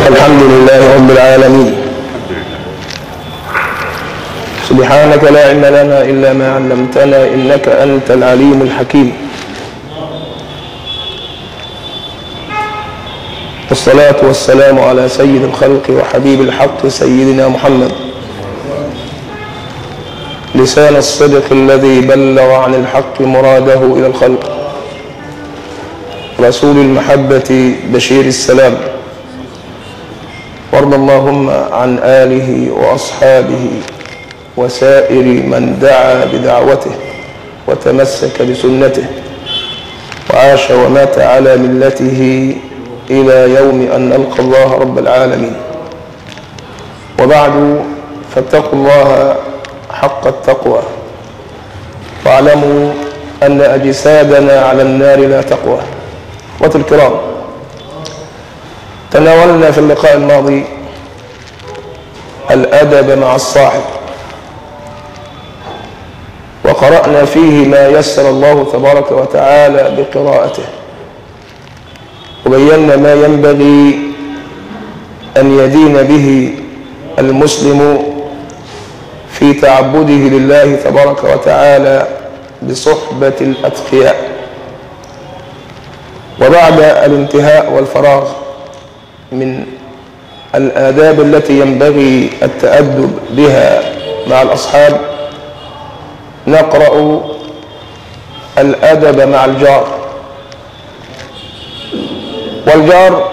الحمد لله رب العالمين سبحانك لا علم لنا إلا ما علمتنا إنك أنت العليم الحكيم والصلاة والسلام على سيد الخلق وحبيب الحق سيدنا محمد لسان الصدق الذي بلغ عن الحق مراده إلى الخلق رسول المحبة بشير السلام وارض اللهم عن آله وأصحابه وسائر من دعا بدعوته وتمسك بسنته وعاش ومات على ملته إلى يوم أن نلقى الله رب العالمين وبعد فاتقوا الله حق التقوى واعلموا أن أجسادنا على النار لا تقوى اخوتي الكرام تناولنا في اللقاء الماضي الأدب مع الصاحب وقرأنا فيه ما يسر الله تبارك وتعالى بقراءته وبينا ما ينبغي أن يدين به المسلم في تعبده لله تبارك وتعالى بصحبة الأتقياء وبعد الانتهاء والفراغ من الآداب التي ينبغي التأدب بها مع الأصحاب نقرأ الأدب مع الجار والجار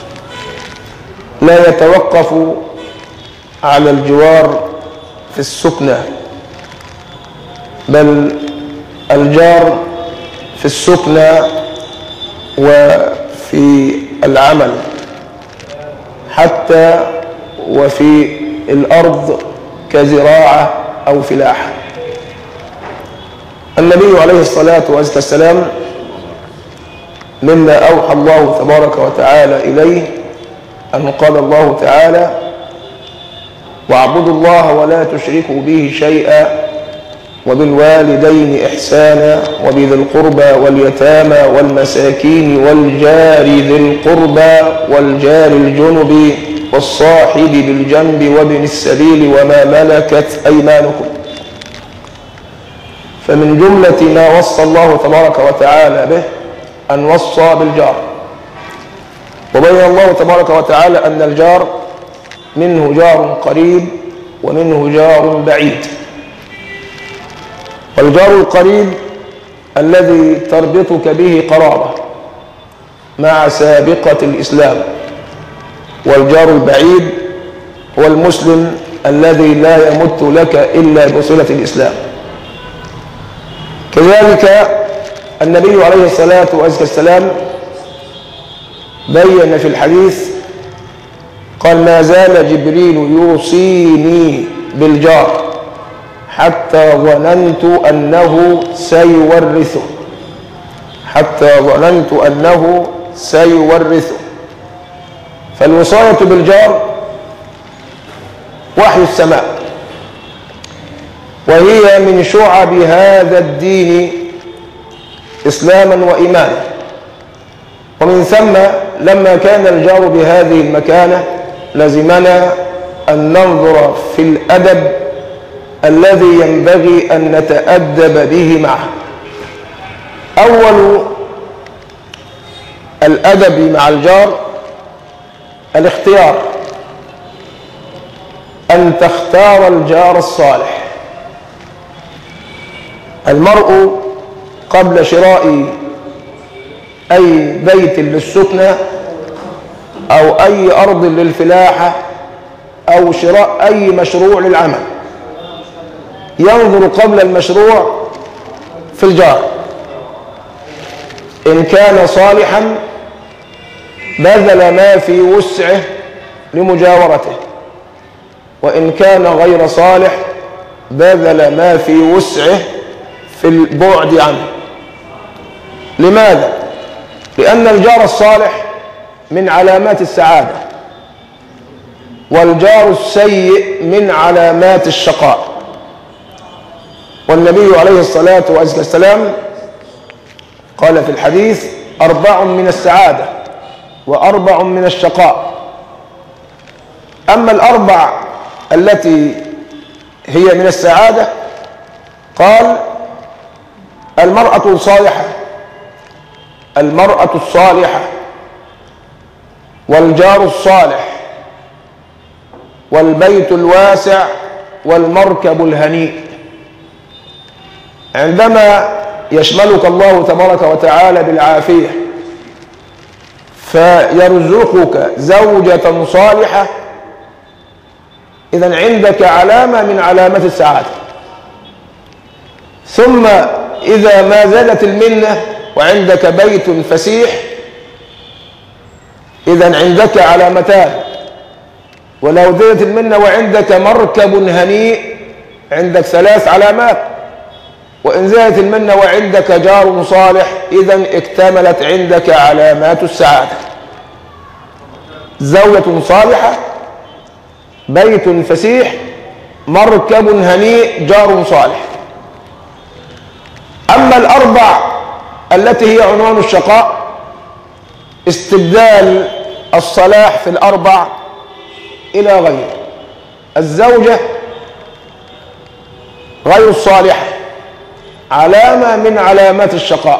لا يتوقف على الجوار في السكنة بل الجار في السكنة وفي العمل حتى وفي الأرض كزراعة أو فلاحة النبي عليه الصلاة والسلام مما أوحى الله تبارك وتعالى إليه أن قال الله تعالى واعبدوا الله ولا تشركوا به شيئا وبالوالدين إحسانا وبذي القربى واليتامى والمساكين والجار ذي القربى والجار الجنب والصاحب بالجنب وابن السبيل وما ملكت أيمانكم فمن جملة ما وصى الله تبارك وتعالى به أن وصى بالجار وبين الله تبارك وتعالى أن الجار منه جار قريب ومنه جار بعيد والجار القريب الذي تربطك به قرابة مع سابقة الإسلام والجار البعيد هو المسلم الذي لا يمت لك إلا بصلة الإسلام كذلك النبي عليه الصلاة والسلام بين في الحديث قال ما زال جبريل يوصيني بالجار حتى ظننت أنه سيورثه حتى ظننت أنه سيورثه فالوصاية بالجار وحي السماء وهي من شعب هذا الدين إسلاما وإيمانا ومن ثم لما كان الجار بهذه المكانة لزمنا أن ننظر في الأدب الذي ينبغي أن نتأدب به معه أول الأدب مع الجار الاختيار أن تختار الجار الصالح المرء قبل شراء أي بيت للسكنة أو أي أرض للفلاحة أو شراء أي مشروع للعمل ينظر قبل المشروع في الجار إن كان صالحا بذل ما في وسعه لمجاورته وإن كان غير صالح بذل ما في وسعه في البعد عنه لماذا؟ لأن الجار الصالح من علامات السعادة والجار السيء من علامات الشقاء والنبي عليه الصلاة والسلام قال في الحديث أربع من السعادة وأربع من الشقاء أما الأربع التي هي من السعادة قال المرأة الصالحة المرأة الصالحة والجار الصالح والبيت الواسع والمركب الهنيء عندما يشملك الله تبارك وتعالى بالعافية فيرزقك زوجة صالحة إذا عندك علامة من علامات السعادة ثم إذا ما زالت المنة وعندك بيت فسيح إذا عندك علامتان ولو زالت المنة وعندك مركب هنيء عندك ثلاث علامات وإن زالت المنة وعندك جار صالح إذا اكتملت عندك علامات السعادة زوجة صالحة بيت فسيح مركب هنيء جار صالح أما الأربع التي هي عنوان الشقاء استبدال الصلاح في الأربع إلى غير الزوجة غير الصالحة علامة من علامات الشقاء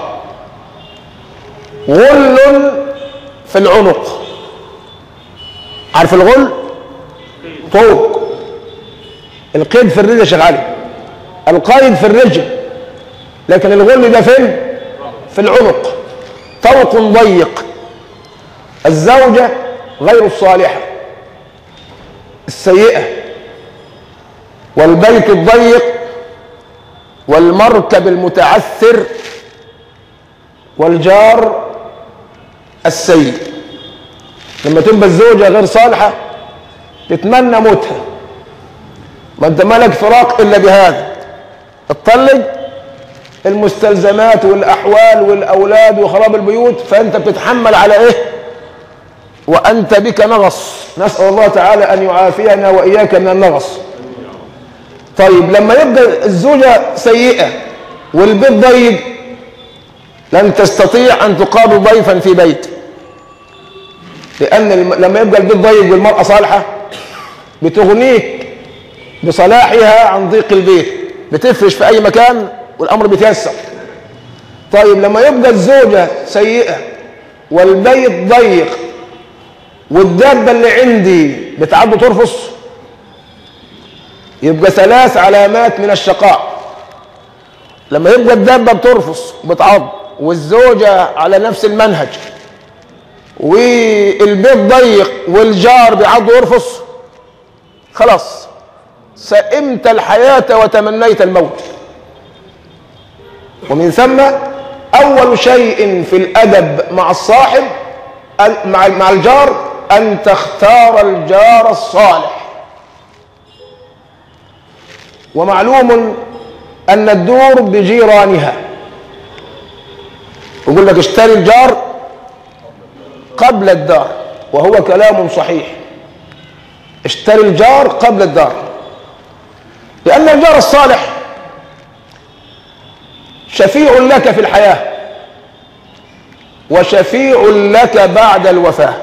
غل في العنق عارف الغل طوق القيد في الرجل شغال القيد في الرجل لكن الغل ده فين في العنق طوق ضيق الزوجة غير الصالحة السيئة والبيت الضيق والمركب المتعثر والجار السيء لما تبقى الزوجة غير صالحة تتمنى موتها ما انت مالك فراق الا بهذا تطلق المستلزمات والاحوال والاولاد وخراب البيوت فانت بتتحمل على ايه وانت بك نغص نسال الله تعالى ان يعافينا واياك من النغص طيب لما يبقى الزوجه سيئه والبيت ضيق لن تستطيع ان تقابل ضيفا في بيت لان الم- لما يبقى البيت ضيق والمراه صالحه بتغنيك بصلاحها عن ضيق البيت بتفرش في اي مكان والامر بيتيسر طيب لما يبقى الزوجه سيئه والبيت ضيق والدابه اللي عندي بتعد ترفص يبقى ثلاث علامات من الشقاء لما يبقى الدابه بترفص وبتعض والزوجه على نفس المنهج والبيت ضيق والجار بيعض ويرفص خلاص سئمت الحياة وتمنيت الموت ومن ثم أول شيء في الأدب مع الصاحب مع مع الجار أن تختار الجار الصالح ومعلوم أن الدور بجيرانها يقول لك اشتري الجار قبل الدار وهو كلام صحيح اشتري الجار قبل الدار لأن الجار الصالح شفيع لك في الحياة وشفيع لك بعد الوفاة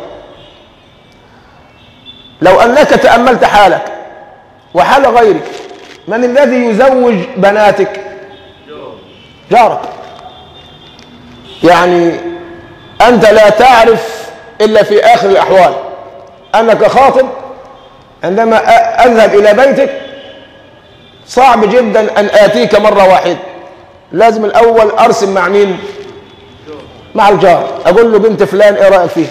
لو أنك تأملت حالك وحال غيرك من الذي يزوج بناتك جارك يعني أنت لا تعرف إلا في آخر الأحوال أنك خاطب عندما أ- أذهب إلى بيتك صعب جدا أن آتيك مرة واحدة لازم الأول أرسم مع مين مع الجار أقول له بنت فلان إيه رأيك فيه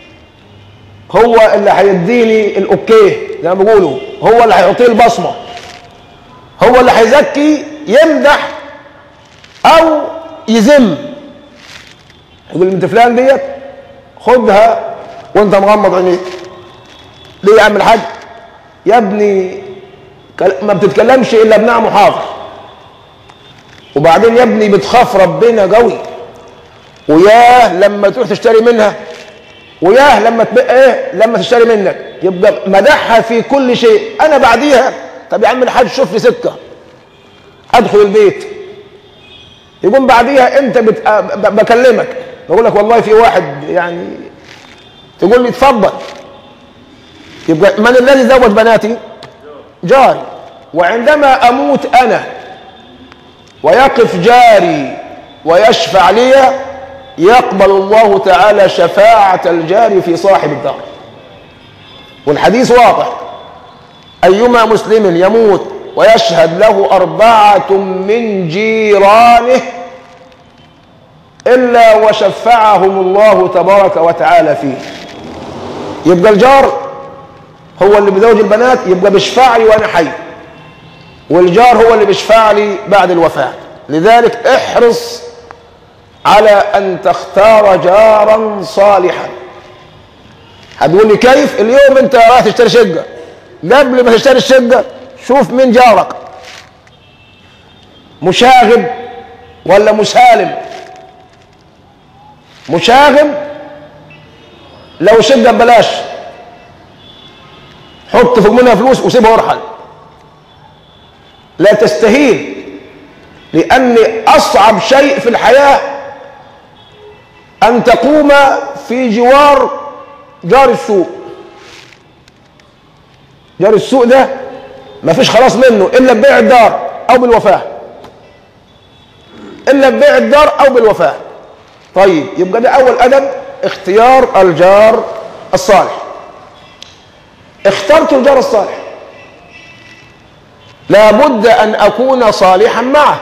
هو اللي هيديني الأوكيه زي ما بيقولوا هو اللي هيعطيه البصمة هو اللي هيزكي يمدح أو يذم يقول بنت فلان ديت خدها وانت مغمض عينيك ليه يا عم الحاج يا ابني كل- ما بتتكلمش الا ابنها محاضر وبعدين يا ابني بتخاف ربنا قوي وياه لما تروح تشتري منها وياه لما تبقى ايه لما تشتري منك يبقى مدحها في كل شيء انا بعديها طب يا عم الحاج شوف لي سكه ادخل البيت يقوم بعديها انت بت... ب- بكلمك بقول لك والله في واحد يعني تقول لي اتفضل يبقى من الذي زوج بناتي جاري وعندما أموت أنا ويقف جاري ويشفع لي يقبل الله تعالى شفاعة الجار في صاحب الدار والحديث واضح أيما مسلم يموت ويشهد له أربعة من جيرانه إلا وشفعهم الله تبارك وتعالى فيه يبقى الجار هو اللي بزوج البنات يبقى بيشفع لي وأنا حي والجار هو اللي بيشفع لي بعد الوفاة لذلك احرص على أن تختار جارا صالحا هتقول لي كيف اليوم انت رايح تشتري شقة قبل ما تشتري الشقة شوف مين جارك مشاغب ولا مسالم مشاغب لو شقة ببلاش حط فوق منها فلوس وسيبها وارحل لا تستهين لأن أصعب شيء في الحياة أن تقوم في جوار جار السوق جار السوق ده ما فيش خلاص منه إلا ببيع الدار أو بالوفاة إلا ببيع الدار أو بالوفاة طيب يبقى ده أول أدب اختيار الجار الصالح اخترت الجار الصالح لابد أن أكون صالحا معه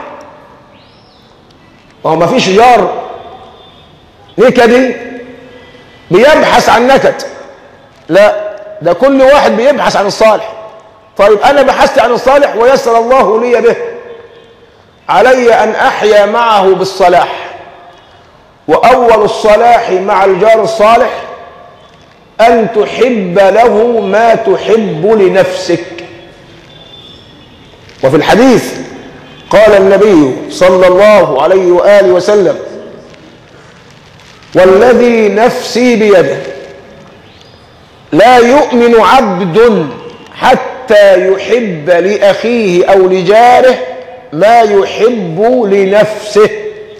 وهو ما فيش جار نكدي بيبحث عن نكد لا ده كل واحد بيبحث عن الصالح طيب أنا بحثت عن الصالح ويسر الله لي به علي أن أحيا معه بالصلاح وأول الصلاح مع الجار الصالح أن تحب له ما تحب لنفسك وفي الحديث قال النبي صلى الله عليه وآله وسلم والذي نفسي بيده لا يؤمن عبد حتى يحب لأخيه أو لجاره ما يحب لنفسه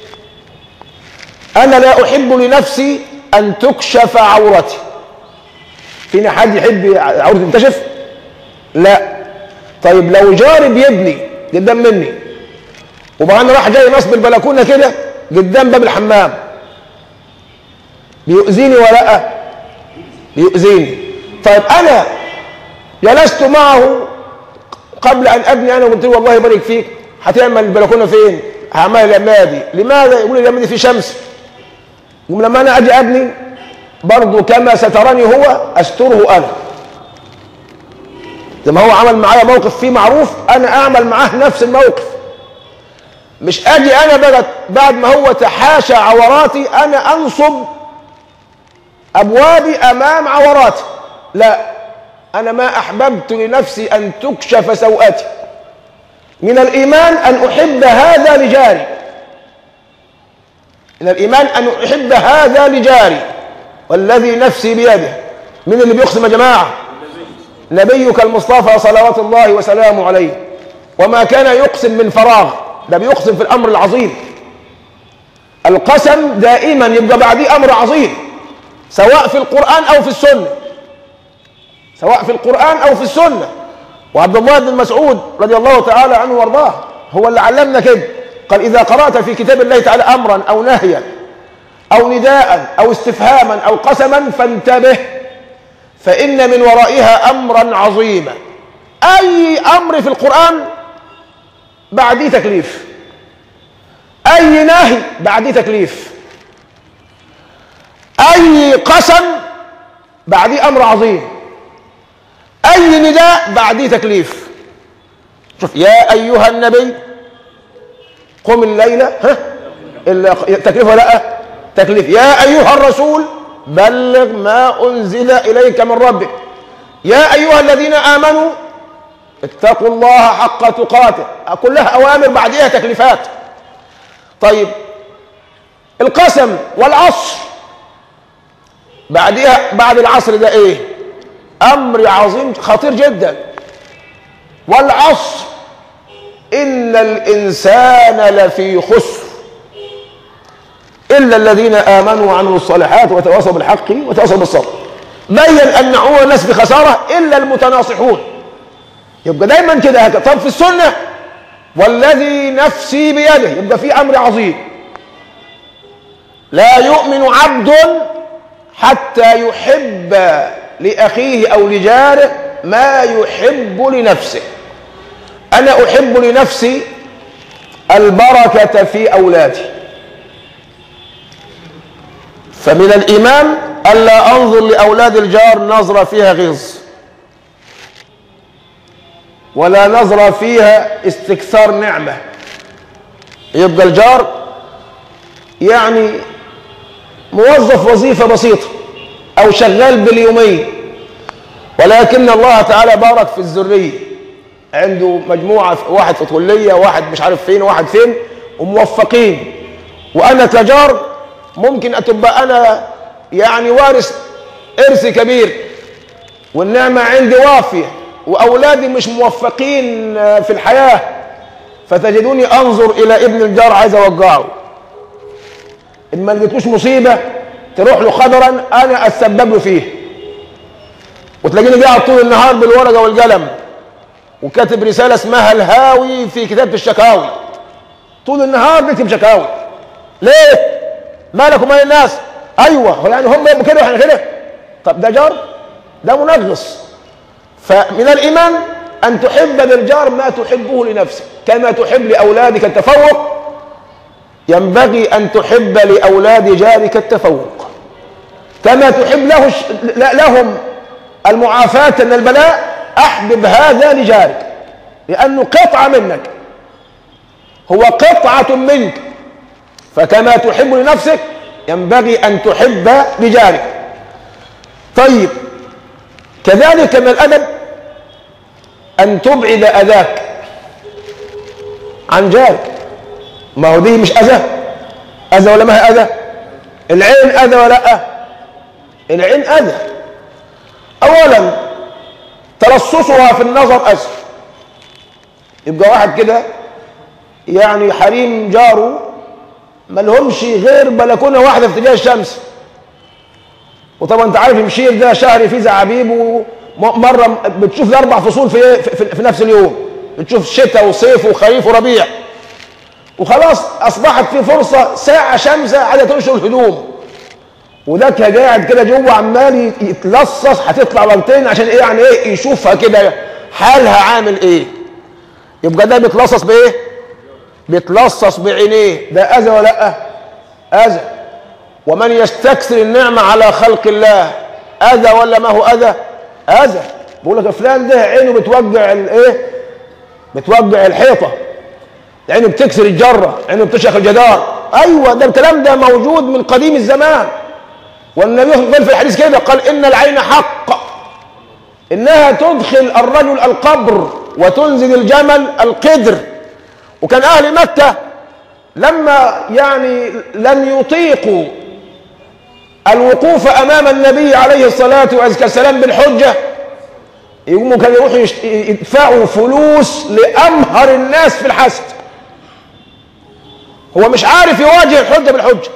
أنا لا أحب لنفسي أن تكشف عورتي فينا حد يحب عورتي تنكشف لا طيب لو جاري بيبني قدام مني وبعدين راح جاي نصب البلكونه كده قدام باب الحمام بيؤذيني ولا بيؤذيني طيب انا جلست معه قبل ان ابني انا وقلت له والله يبارك فيك هتعمل البلكونه فين؟ هعملها اليمه دي لماذا؟ يقول لي اليمه دي في شمس يقوم لما انا اجي ابني برضه كما سترني هو استره انا زي ما هو عمل معايا موقف فيه معروف انا اعمل معاه نفس الموقف مش اجي انا بقى بعد ما هو تحاشى عوراتي انا انصب ابوابي امام عوراتي لا انا ما احببت لنفسي ان تكشف سوءتي من الايمان ان احب هذا لجاري من الايمان ان احب هذا لجاري والذي نفسي بيده من اللي بيقسم يا جماعه نبيك المصطفى صلوات الله وسلامه عليه وما كان يقسم من فراغ ده بيقسم في الامر العظيم القسم دائما يبقى بعديه امر عظيم سواء في القران او في السنه سواء في القران او في السنه وعبد الله بن مسعود رضي الله تعالى عنه وارضاه هو اللي علمنا كده قال اذا قرات في كتاب الله تعالى امرا او نهيا او نداء او استفهاما او قسما فانتبه فإن من ورائها أمرا عظيما أي أمر في القرآن بعديه تكليف أي نهي بعديه تكليف أي قسم بعديه أمر عظيم أي نداء بعديه تكليف شوف يا أيها النبي قم الليلة ها تكليف ولا لا تكليف يا أيها الرسول بلغ ما أنزل إليك من ربك يا أيها الذين آمنوا اتقوا الله حق تقاته كلها أوامر بعدها تكليفات طيب القسم والعصر بعدها بعد العصر ده ايه امر عظيم خطير جدا والعصر ان الانسان لفي خسر إلا الذين آمنوا وعملوا الصالحات وتواصوا بالحق وتواصوا بالصبر بين أن عموم الناس بخسارة إلا المتناصحون يبقى دايما كده هكذا طب في السنة والذي نفسي بيده يبقى في أمر عظيم لا يؤمن عبد حتى يحب لأخيه أو لجاره ما يحب لنفسه أنا أحب لنفسي البركة في أولادي فمن الإيمان ألا أنظر لأولاد الجار نظرة فيها غيظ ولا نظرة فيها استكثار نعمة يبقى الجار يعني موظف وظيفة بسيطة أو شغال باليومين ولكن الله تعالى بارك في الذرية عنده مجموعة واحد في كلية واحد مش عارف فين واحد فين وموفقين وأنا كجار ممكن أتبقى أنا يعني وارث إرث كبير والنعمة عندي وافية وأولادي مش موفقين في الحياة فتجدوني أنظر إلى ابن الجار عايز أوقعه إن ما لقيتوش مصيبة تروح له قدرا أنا أتسبب له فيه وتلاقيني قاعد طول النهار بالورقة والقلم وكاتب رسالة اسمها الهاوي في كتابة الشكاوي طول النهار بكتب شكاوي ليه؟ مالك ومال الناس؟ ايوه هو يعني هم يبقوا كده واحنا كده طب ده جار ده منغص فمن الايمان ان تحب للجار ما تحبه لنفسك كما تحب لاولادك التفوق ينبغي ان تحب لاولاد جارك التفوق كما تحب له لهم المعافاة من البلاء احبب هذا لجارك لانه قطعة منك هو قطعة منك فكما تحب لنفسك ينبغي أن تحب لجارك طيب كذلك من الأدب أن تبعد أذاك عن جارك ما هو دي مش أذى أذى ولا ما هي أذى العين أذى ولا لا العين أذى أولا تلصصها في النظر أذى يبقى واحد كده يعني حريم جاره ما لهمش غير بلكونه واحده في اتجاه الشمس وطبعا انت عارف المشير ده شهر فيه زعابيب ومره بتشوف الاربع فصول في, في, في نفس اليوم بتشوف شتاء وصيف وخريف وربيع وخلاص اصبحت في فرصه ساعه شمسه عايزه تنشر الهدوم وده قاعد كده جوه عمال يتلصص هتطلع مرتين عشان ايه يعني ايه يشوفها كده حالها عامل ايه يبقى ده بيتلصص بايه بيتلصص بعينيه ده اذى ولا لا اذى ومن يستكثر النعمه على خلق الله اذى ولا ما هو اذى اذى بقول لك فلان ده عينه بتوجع الايه بتوجع الحيطه عينه بتكسر الجره عينه بتشخ الجدار ايوه ده الكلام ده موجود من قديم الزمان والنبي قال في الحديث كده قال ان العين حق انها تدخل الرجل القبر وتنزل الجمل القدر وكان اهل مكه لما يعني لم يطيقوا الوقوف امام النبي عليه الصلاه والسلام بالحجه يقوموا كانوا يروحوا يدفعوا فلوس لامهر الناس في الحسد هو مش عارف يواجه الحجه بالحجه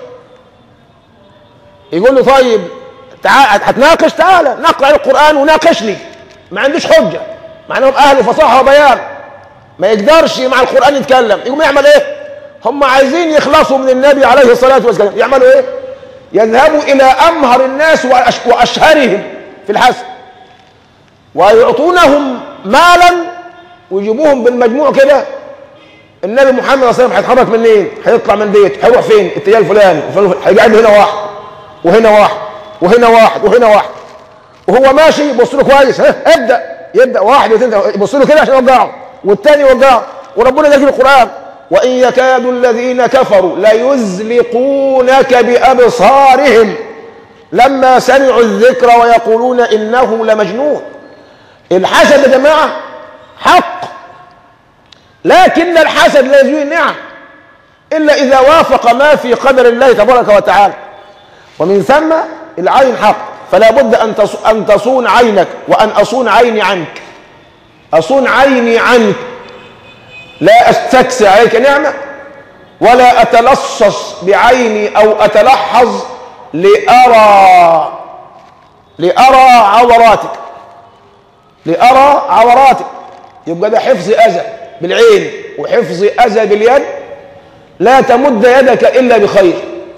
يقول له طيب تعال هتناقش تعالى نقرا القران وناقشني ما عندوش حجه مع انهم اهل فصاحه وبيان ما يقدرش مع القران يتكلم يقوم يعمل ايه هم عايزين يخلصوا من النبي عليه الصلاه والسلام يعملوا ايه يذهبوا الى امهر الناس واشهرهم في الحسن ويعطونهم مالا ويجيبوهم بالمجموع كده النبي محمد صلى الله عليه وسلم هيتحرك منين؟ هيطلع من بيت هيروح فين؟ الاتجاه الفلاني هيقعد هنا واحد وهنا واحد وهنا واحد وهنا واحد وهو ماشي يبص له كويس ها ابدا يبدا واحد واثنين يبص له كده عشان يوجعه والثاني يوجعه وربنا ده في القران وان يكاد الذين كفروا ليزلقونك بابصارهم لما سمعوا الذكر ويقولون انه لمجنون الحسد يا جماعه حق لكن الحسد لا يزول النعم الا اذا وافق ما في قدر الله تبارك وتعالى ومن ثم العين حق فلا بد ان ان تصون عينك وان اصون عيني عنك اصون عيني عنك لا استكسي عليك نعمه ولا اتلصص بعيني او اتلحظ لارى لأرى عوراتك لأرى عوراتك يبقى ده حفظ أذى بالعين وحفظ أذى باليد لا تمد يدك إلا بخير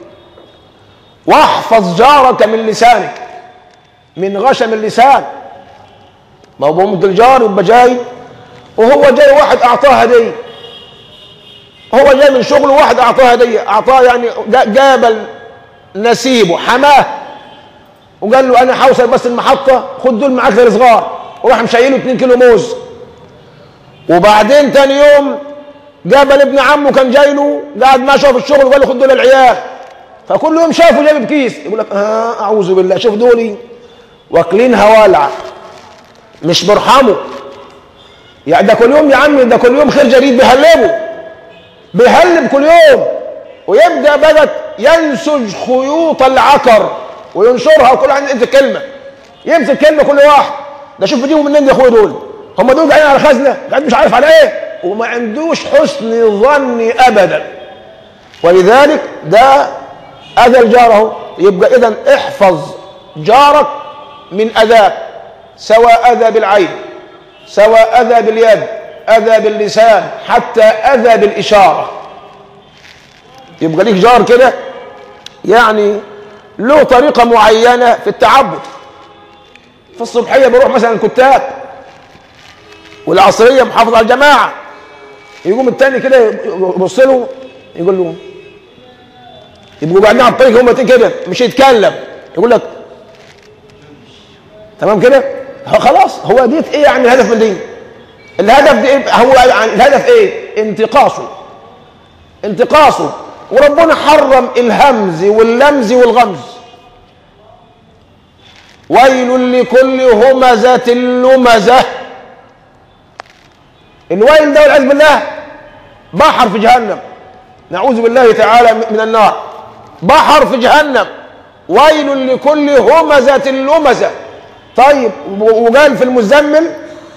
واحفظ جارك من لسانك من غشم اللسان ما هو ممكن الجار يبقى جاي وهو جاي واحد أعطاه هدية هو جاي من شغله واحد أعطاه هدية أعطاه يعني جاب نسيبه حماه وقال له أنا حوصل بس المحطة خد دول معاك غير صغار وراح مشايله 2 كيلو موز وبعدين تاني يوم قابل ابن عمه كان جاي له قاعد ما شاف الشغل وقال له خد دول العيال فكل يوم شافه جايب كيس يقول لك اه اعوذ بالله شوف دولي واكلينها والعه مش برحمه يعني ده كل يوم يا عم ده كل يوم خير جديد بيهلبه بيهلب كل يوم ويبدا بدت ينسج خيوط العكر وينشرها وكل واحد يمسك كلمه يمسك كلمه كل واحد ده شوف بيجيبوا منين يا اخويا دول هم دول قاعدين على خزنه قاعد مش عارف على ايه وما عندوش حسن ظن ابدا ولذلك ده اذى الجار اهو يبقى اذا احفظ جارك من اذاك سواء اذى بالعين سواء اذى باليد اذى باللسان حتى اذى بالاشاره يبقى ليك جار كده يعني له طريقه معينه في التعبد في الصبحيه بروح مثلا الكتاب والعصريه محافظ على الجماعه يقوم التاني كده يبص له يقول له يبقوا قاعدين على الطريق هم كده مش يتكلم يقول لك تمام كده خلاص هو ديت ايه يعني الهدف من دي الهدف دي إيه؟ هو يعني الهدف ايه انتقاصه انتقاصه وربنا حرم الهمز واللمز والغمز ويل لكل همزة لمزة الويل ده والعياذ بالله بحر في جهنم نعوذ بالله تعالى من النار بحر في جهنم ويل لكل همزة لمزة طيب وقال في المزمل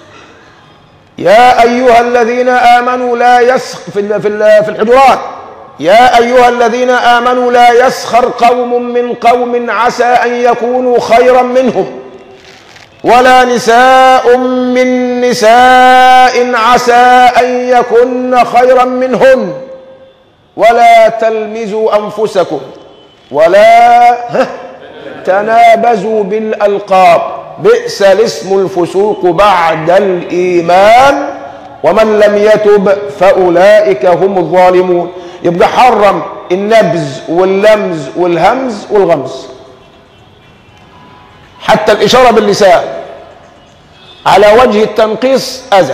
يا أيها الذين آمنوا لا يسخ في في في الحجرات يا أيها الذين آمنوا لا يسخر قوم من قوم عسى أن يكونوا خيرا منهم ولا نساء من نساء عسى أن يكن خيرا منهن ولا تلمزوا أنفسكم ولا تنابزوا بالألقاب بئس الاسم الفسوق بعد الإيمان ومن لم يتب فأولئك هم الظالمون يبقى حرم النبز واللمز والهمز والغمز حتى الإشارة باللسان على وجه التنقيص أذى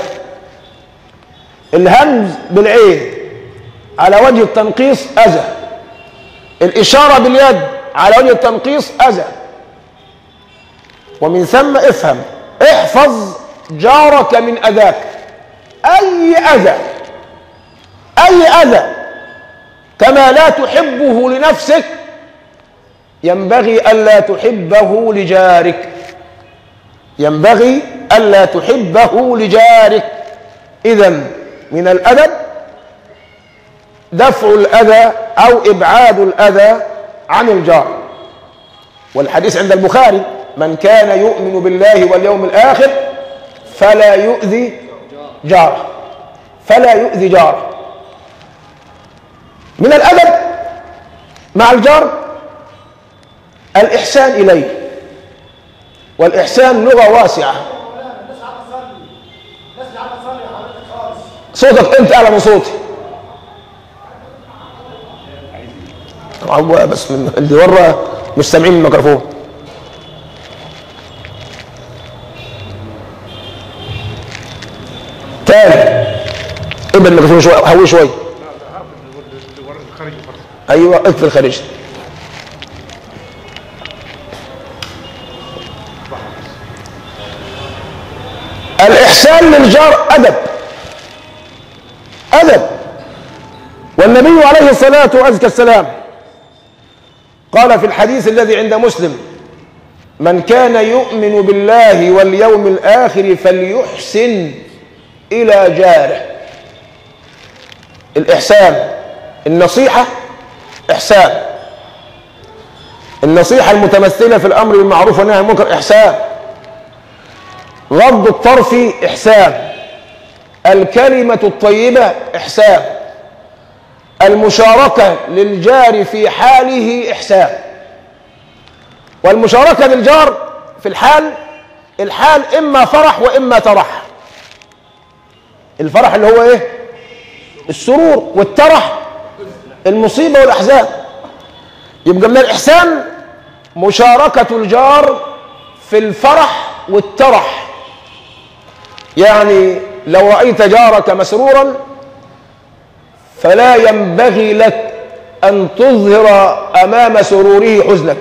الهمز بالعين على وجه التنقيص أذى الإشارة باليد على وجه التنقيص أذى ومن ثم افهم احفظ جارك من أذاك أي أذى أي أذى كما لا تحبه لنفسك ينبغي ألا تحبه لجارك ينبغي ألا تحبه لجارك إذا من الأدب دفع الأذى أو إبعاد الأذى عن الجار والحديث عند البخاري من كان يؤمن بالله واليوم الآخر فلا يؤذي جاره فلا يؤذي جاره من الأدب مع الجار الإحسان إليه والإحسان لغة واسعة صوتك أنت أعلى من صوتي طبعا بس من اللي ورا مش سامعين الميكروفون تاني ابن الميكروفون شوي هوي شوي ايوه اقفل الخارجي الإحسان للجار أدب أدب والنبي عليه الصلاة وأزكى السلام قال في الحديث الذي عند مسلم من كان يؤمن بالله واليوم الآخر فليحسن إلى جاره الإحسان النصيحة إحسان النصيحة المتمثلة في الأمر بالمعروف والنهي عن المنكر إحسان غض الطرف إحسان الكلمة الطيبة إحسان المشاركة للجار في حاله إحسان والمشاركة للجار في الحال الحال إما فرح وإما ترح الفرح اللي هو إيه السرور والترح المصيبة والأحزان يبقى من الإحسان مشاركة الجار في الفرح والترح يعني لو رأيت جارك مسرورا فلا ينبغي لك أن تظهر أمام سروره حزنك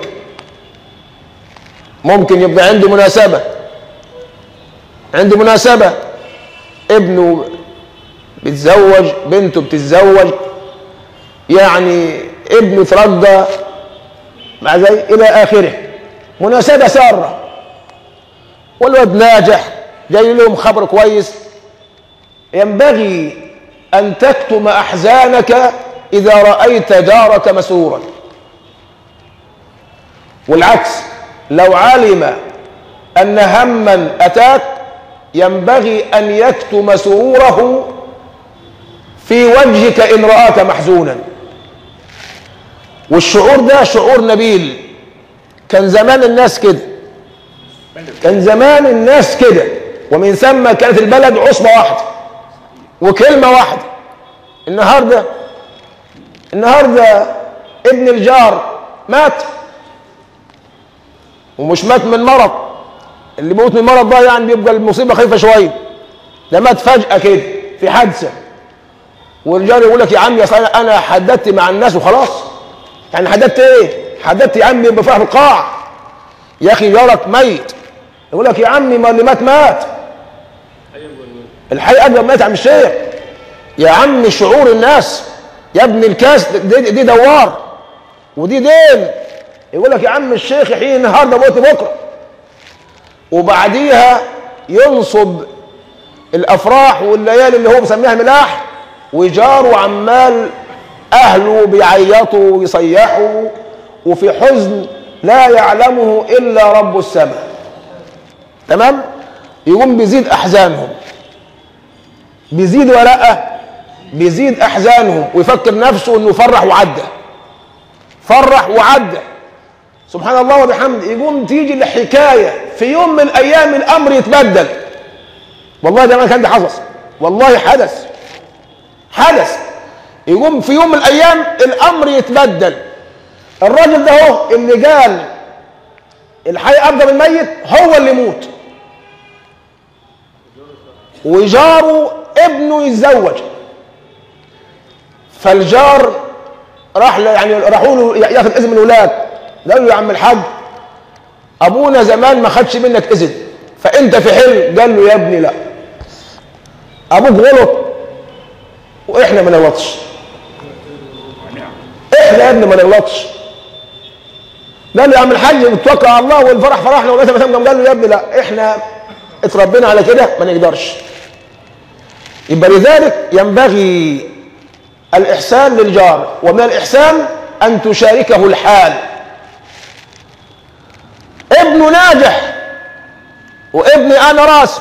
ممكن يبقى عنده مناسبة عنده مناسبة ابنه بيتزوج بنته بتتزوج يعني ابنه ترجى مع زي إلى آخره مناسبة سارة والواد ناجح جاي لهم خبر كويس ينبغي أن تكتم أحزانك إذا رأيت جارك مسرورا والعكس لو علم أن هما أتاك ينبغي أن يكتم سروره في وجهك إن رآك محزونا والشعور ده شعور نبيل كان زمان الناس كده كان زمان الناس كده ومن ثم كانت البلد عصبة واحدة وكلمة واحدة النهاردة النهاردة ابن الجار مات ومش مات من مرض اللي بيموت من مرض ده يعني بيبقى المصيبة خفيفة شوية ده مات فجأة كده في حادثة والرجال يقول لك يا عم يا صاحبي انا حددت مع الناس وخلاص يعني حددت ايه؟ حددت يا عمي بفرح القاع يا اخي جارك ميت يقول لك يا عمي ما اللي مات مات الحي اجمل مات عم الشيخ يا عم شعور الناس يا ابن الكاس دي, دي دوار ودي دين يقول لك يا عم الشيخ يحيي النهارده موت بكره وبعديها ينصب الافراح والليالي اللي هو مسميها ملاح وجاره عمال اهله بيعيطوا ويصيحوا وفي حزن لا يعلمه الا رب السماء تمام يقوم بيزيد احزانهم بيزيد ولا لا بيزيد احزانهم ويفكر نفسه انه فرح وعدى فرح وعدى سبحان الله وبحمده يقوم تيجي الحكايه في يوم من الايام الامر يتبدل والله ده ما كان ده حدث والله حدث حدث يقوم في يوم من الايام الامر يتبدل الراجل ده هو اللي قال الحي افضل من الميت هو اللي يموت وجاره ابنه يتزوج فالجار راح له يعني راحوا له ياخذ اذن من الولاد قال له يا عم الحاج ابونا زمان ما خدش منك اذن فانت في حل قال له يا ابني لا ابوك غلط واحنا ما نغلطش احنا يا ابني ما نغلطش قال له يا عم الحاج نتوكل على الله والفرح فرحنا والناس مثلا قال له يا ابني لا احنا اتربينا على كده ما نقدرش يبقى لذلك ينبغي الإحسان للجار ومن الإحسان أن تشاركه الحال ابن ناجح وابني أنا راسب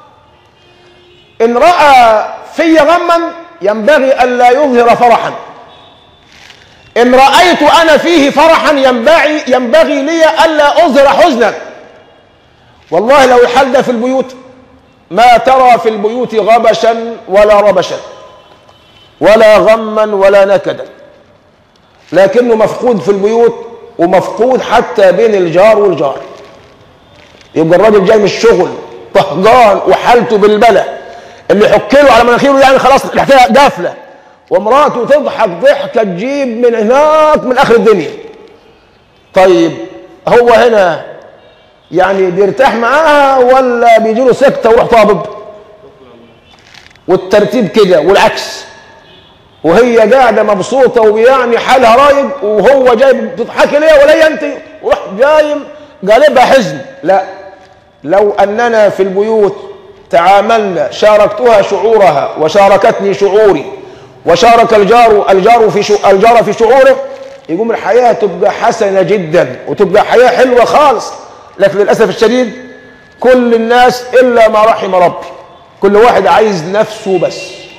إن رأى في غما ينبغي ألا يظهر فرحا إن رأيت أنا فيه فرحا ينبغي ينبغي لي ألا أظهر حزنا والله لو الحال ده في البيوت ما ترى في البيوت غبشا ولا ربشا ولا غما ولا نكدا لكنه مفقود في البيوت ومفقود حتى بين الجار والجار يبقى الراجل جاي من الشغل طهقان وحالته بالبلى اللي يحك له على مناخيره يعني خلاص الحكايه قافله ومراته تضحك ضحكه تجيب من هناك من اخر الدنيا طيب هو هنا يعني بيرتاح معاها ولا بيجي له سكته ويروح طابب والترتيب كده والعكس وهي قاعده مبسوطه ويعني حالها رايق وهو جاي بتضحكي ليه ولا انت وراح جايم قالبها حزن لا لو اننا في البيوت تعاملنا شاركتها شعورها وشاركتني شعوري وشارك الجار الجار في شو الجار في شعوره يقوم الحياة تبقى حسنة جدا وتبقى حياة حلوة خالص لكن للأسف الشديد كل الناس إلا ما رحم ربي كل واحد عايز نفسه بس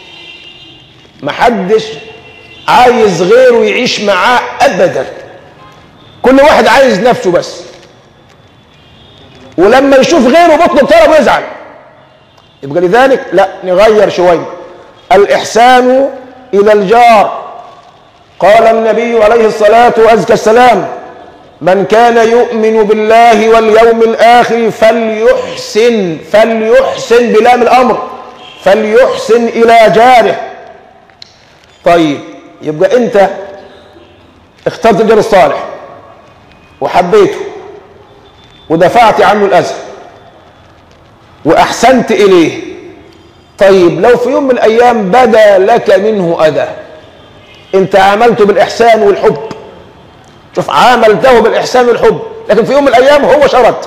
محدش عايز غيره يعيش معاه أبدا كل واحد عايز نفسه بس ولما يشوف غيره بيطلب طلب ويزعل يبقى لذلك لا نغير شوية الإحسان إلى الجار قال النبي عليه الصلاة وأزكى السلام من كان يؤمن بالله واليوم الآخر فليحسن فليحسن بلام الأمر فليحسن إلى جاره طيب يبقى أنت اخترت الجار الصالح وحبيته ودفعت عنه الأذى وأحسنت إليه طيب لو في يوم من الأيام بدا لك منه أذى أنت عاملته بالإحسان والحب شوف عاملته بالإحسان والحب لكن في يوم من الأيام هو شرد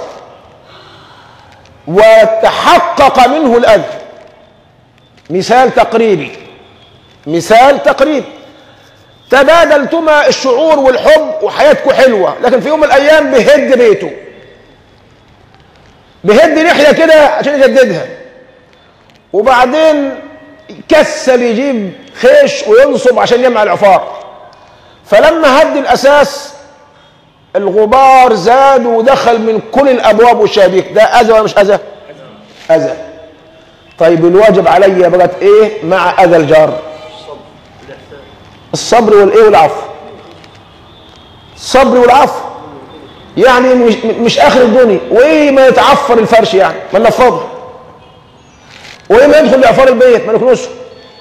وتحقق منه الأذى مثال تقريبي مثال تقريبي تبادلتما الشعور والحب وحياتكم حلوة لكن في يوم من الأيام بهد بيته بهد لحية كده عشان يجددها وبعدين كسل يجيب خيش وينصب عشان يمنع العفار فلما هد الأساس الغبار زاد ودخل من كل الأبواب والشبابيك ده أذى ولا مش أذى؟ أذى طيب الواجب عليا بقت إيه مع أذى الجار؟ الصبر والإيه والعفو الصبر والعفو يعني مش, مش اخر الدنيا وايه ما يتعفر الفرش يعني ما نفضه وايه ما يدخل لعفار البيت ما نكنسه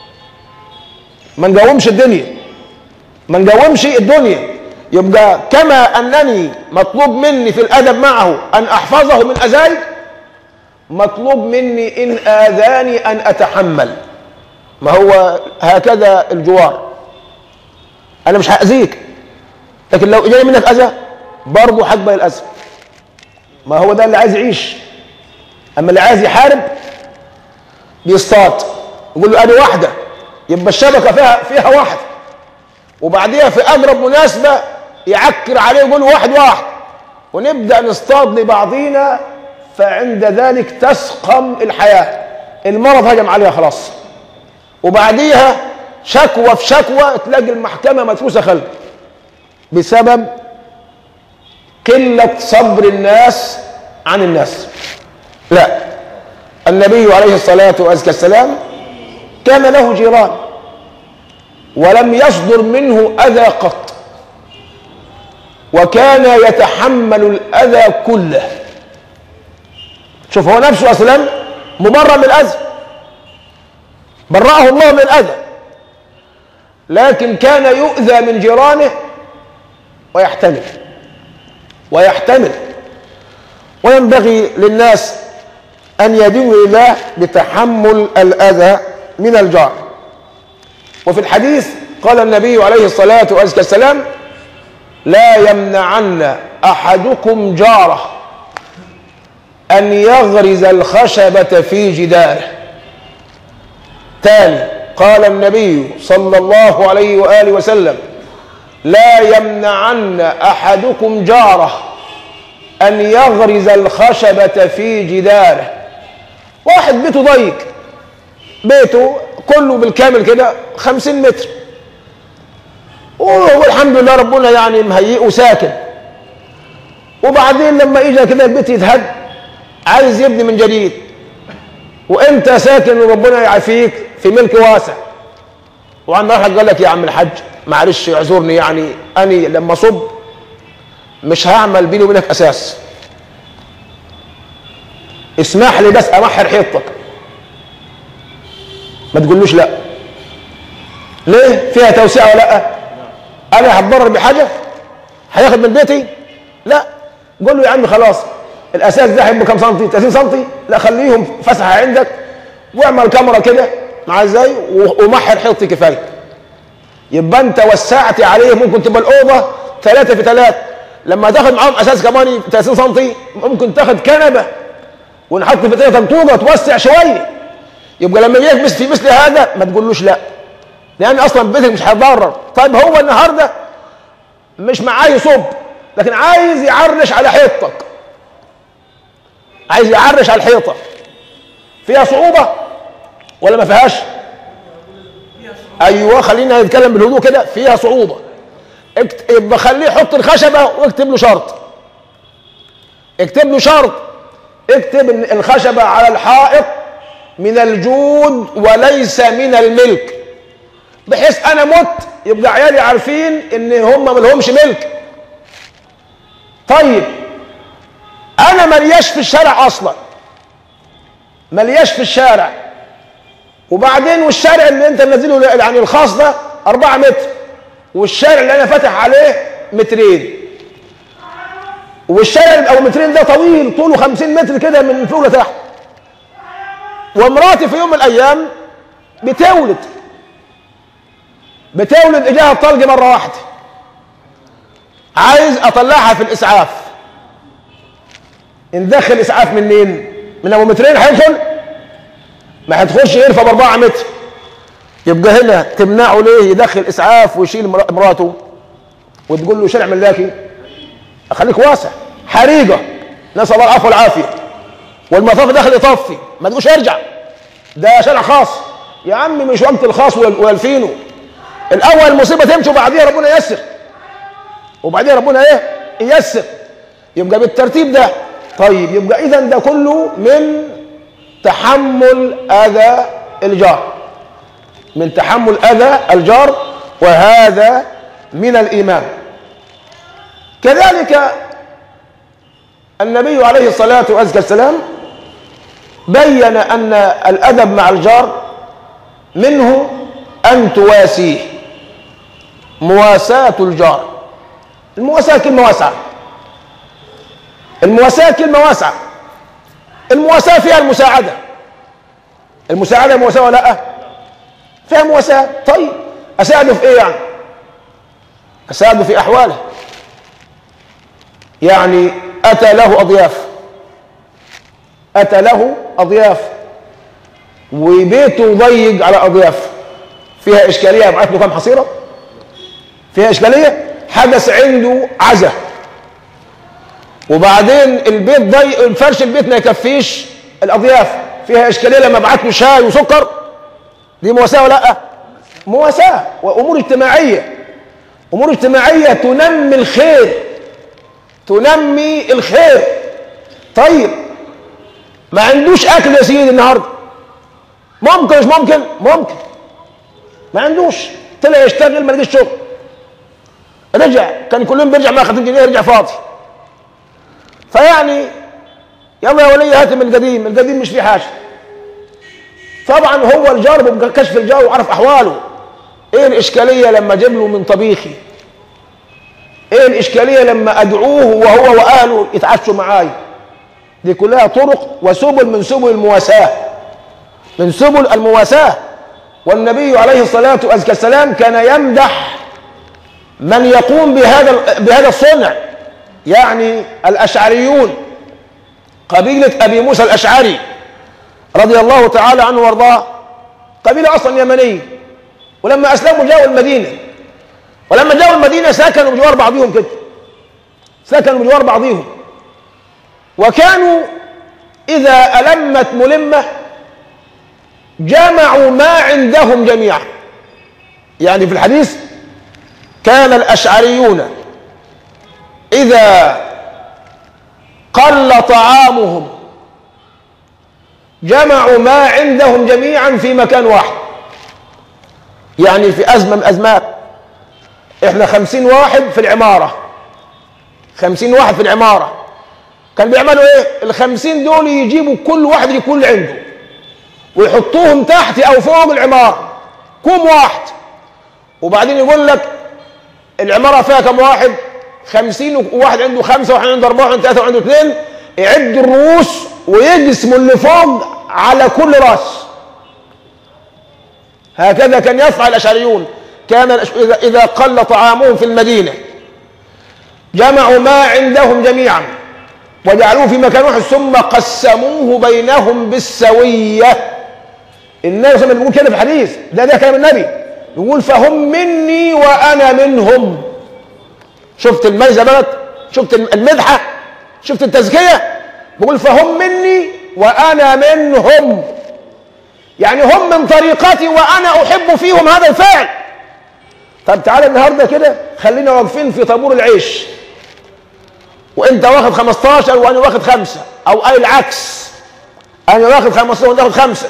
ما نقومش الدنيا ما نقومش الدنيا يبقى كما انني مطلوب مني في الادب معه ان احفظه من اذاي مطلوب مني ان اذاني ان اتحمل ما هو هكذا الجوار انا مش هاذيك لكن لو جاي منك اذى برضه حجبه الأسد ما هو ده اللي عايز يعيش أما اللي عايز يحارب بيصطاد يقول له أدي واحدة يبقى الشبكة فيها فيها واحد وبعديها في أقرب مناسبة يعكر عليه يقول له واحد واحد ونبدأ نصطاد لبعضينا فعند ذلك تسقم الحياة المرض هجم عليها خلاص وبعديها شكوى في شكوى تلاقي المحكمة مدفوسة خلق بسبب قلة صبر الناس عن الناس لا النبي عليه الصلاة والسلام كان له جيران ولم يصدر منه أذى قط وكان يتحمل الأذى كله شوف هو نفسه أصلا مبرر من الأذى برأه الله من الأذى لكن كان يؤذى من جيرانه ويحتمل ويحتمل وينبغي للناس أن يدينوا لله بتحمل الأذى من الجار وفي الحديث قال النبي عليه الصلاة والسلام لا يمنعن أحدكم جاره أن يغرز الخشبة في جداره تاني قال النبي صلى الله عليه وآله وسلم لا يمنعن احدكم جاره ان يغرز الخشبه في جداره واحد بيته ضيق بيته كله بالكامل كده خمسين متر والحمد لله ربنا يعني مهيئه وساكن وبعدين لما اجى كده البيت يتهد عايز يبني من جديد وانت ساكن وربنا يعافيك في ملك واسع وعند واحد قال لك يا عم الحاج معلش اعذرني يعني اني لما صب مش هعمل بيني وبينك اساس اسمح لي بس امحر حيطك ما تقولوش لا ليه فيها توسعه ولا لا انا هتضرر بحاجه هياخد من بيتي لا قول له يا عم خلاص الاساس ده هيبقى كام سنتي 30 سنتي لا خليهم فسحه عندك واعمل كاميرا كده مع ازاي ومحر حيطي كفايه يبقى انت وسعت عليه ممكن تبقى الاوضه ثلاثة في ثلاثة لما تاخد معاهم اساس كمان 30 سم ممكن تاخد كنبه ونحط في ثلاثة طوبه توسع شويه يبقى لما يجيك في مثل هذا ما تقولوش لا لان اصلا بيتك مش هيتضرر طيب هو النهارده مش معاه يصب لكن عايز يعرش على حيطتك عايز يعرش على الحيطه فيها صعوبه ولا ما فيهاش ايوه خلينا نتكلم بالهدوء كده فيها صعوبه اكت- يبقى خليه يحط الخشبه واكتب له شرط اكتب له شرط اكتب ان الخشبه على الحائط من الجود وليس من الملك بحيث انا مت يبقى عيالي عارفين ان هم ما لهمش ملك طيب انا ملياش في الشارع اصلا ملياش في الشارع وبعدين والشارع اللي انت منزله يعني الخاص ده أربعة متر والشارع اللي انا فاتح عليه مترين والشارع اللي او مترين ده طويل طوله خمسين متر كده من فوق لتحت ومراتي في يوم من الايام بتولد بتولد اجاها الطلق مره واحده عايز اطلعها في الاسعاف ندخل اسعاف منين من ابو مترين هيدخل ما هتخش غير في باربعة متر يبقى هنا تمنعه ليه يدخل اسعاف ويشيل مر- مراته وتقول له شارع ملاكي اخليك واسع حريقه نسال الله العفو والعافيه والمطاف داخل يطفي ما تقولش ارجع ده شارع خاص يا عم مش وقت الخاص وال- والفينو الاول المصيبه تمشي وبعديها ربنا ييسر وبعديها ربنا ايه ييسر يبقى بالترتيب ده طيب يبقى اذا ده كله من تحمل اذى الجار من تحمل اذى الجار وهذا من الايمان كذلك النبي عليه الصلاه والسلام بين ان الادب مع الجار منه ان تواسيه مواساه الجار المواساه كلمه واسعه المواساه كلمه واسعه المواساه فيها المساعده المساعده مواساه ولا لا فيها مواساه طيب اساعده في ايه يعني اساعده في احواله يعني اتى له اضياف اتى له اضياف وبيته ضيق على اضياف فيها اشكاليه ابعت له كام حصيره فيها اشكاليه حدث عنده عزة وبعدين البيت ضيق الفرش البيت ما يكفيش الاضياف فيها اشكاليه لما ابعت له شاي وسكر دي مواساه ولا لا مواساه وامور اجتماعيه امور اجتماعيه تنمي الخير تنمي الخير طيب ما عندوش اكل يا سيدي النهارده ممكن مش ممكن ممكن ما عندوش طلع يشتغل ما لقيش شغل رجع كان كل يوم بيرجع معاه 50 جنيه يرجع فاضي فيعني يلا يا ولي هات من القديم القديم مش فيه حاجه طبعا هو الجار بكشف الجار وعرف احواله ايه الاشكاليه لما اجيب له من طبيخي ايه الاشكاليه لما ادعوه وهو واهله يتعشوا معاي دي كلها طرق وسبل من سبل المواساه من سبل المواساه والنبي عليه الصلاه والسلام كان يمدح من يقوم بهذا بهذا الصنع يعني الاشعريون قبيله ابي موسى الاشعري رضي الله تعالى عنه وارضاه قبيله اصلا يمنيه ولما اسلموا جاءوا المدينه ولما جاءوا المدينه سكنوا بجوار بعضهم كده سكنوا بجوار بعضهم وكانوا اذا المت ملمه جمعوا ما عندهم جميعا يعني في الحديث كان الاشعريون اذا قل طعامهم جمعوا ما عندهم جميعا في مكان واحد يعني في أزمة من أزمات إحنا خمسين واحد في العمارة خمسين واحد في العمارة كان بيعملوا إيه الخمسين دول يجيبوا كل واحد يكون اللي عنده ويحطوهم تحت أو فوق العمارة كوم واحد وبعدين يقول لك العمارة فيها كم واحد خمسين وواحد عنده خمسة وواحد عنده أربعة وواحد ثلاثة وعنده اثنين يعد الرؤوس ويقسموا اللي فوق على كل راس هكذا كان يفعل الأشعريون كان الأش- إذا- إذا قل طعامهم في المدينة جمعوا ما عندهم جميعا وجعلوه في مكان واحد ثم قسموه بينهم بالسوية النبي صلى الله عليه وسلم بيقول كده في الحديث ده ده كلام النبي يقول فهم مني وأنا منهم شفت الميزه بلد شفت المدحه شفت التزكيه بيقول فهم مني وانا منهم يعني هم من طريقتي وانا احب فيهم هذا الفعل طب تعالى النهارده كده خلينا واقفين في طابور العيش وانت واخد 15 وانا واخد خمسه او اي العكس انا واخد 15 وانا واخد خمسه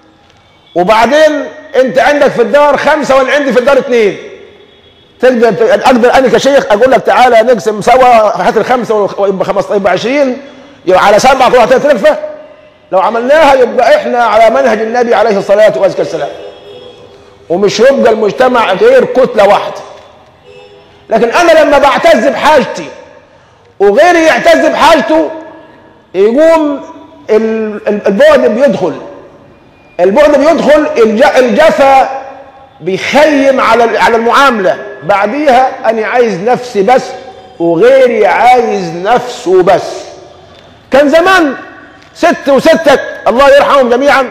وبعدين انت عندك في الدار خمسه وانا عندي في الدار اثنين تقدر اقدر انا كشيخ اقول لك تعالى نقسم سوا هات الخمسه ويبقى 15 يبقى 20 يبقى على سبعه كل واحد تلفه لو عملناها يبقى احنا على منهج النبي عليه الصلاه والسلام ومش يبقى المجتمع غير كتله واحده لكن انا لما بعتز بحاجتي وغيري يعتز بحاجته يقوم البعد بيدخل البعد بيدخل الجفا بيخيم على على المعامله بعديها انا عايز نفسي بس وغيري عايز نفسه بس كان زمان ست وستك الله يرحمهم جميعا